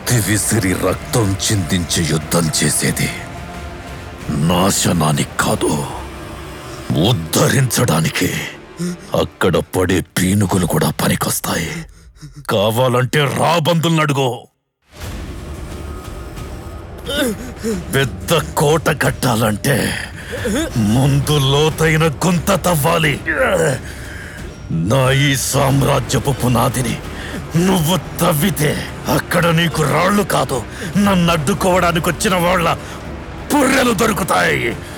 కత్తి విసిరి రక్తం చిందించి యుద్ధం చేసేది నాశనానికి కాదు ఉద్ధరించడానికి అక్కడ పడే పీనుగులు కూడా పనికొస్తాయి కావాలంటే రాబందుల్ని అడుగో పెద్ద కోట కట్టాలంటే ముందు లోతైన గుంత తవ్వాలి నా ఈ సామ్రాజ్యపు పునాదిని నువ్వు తవ్వితే అక్కడ నీకు రాళ్ళు కాదు నన్ను అడ్డుకోవడానికి వచ్చిన వాళ్ళ పుర్రెలు దొరుకుతాయి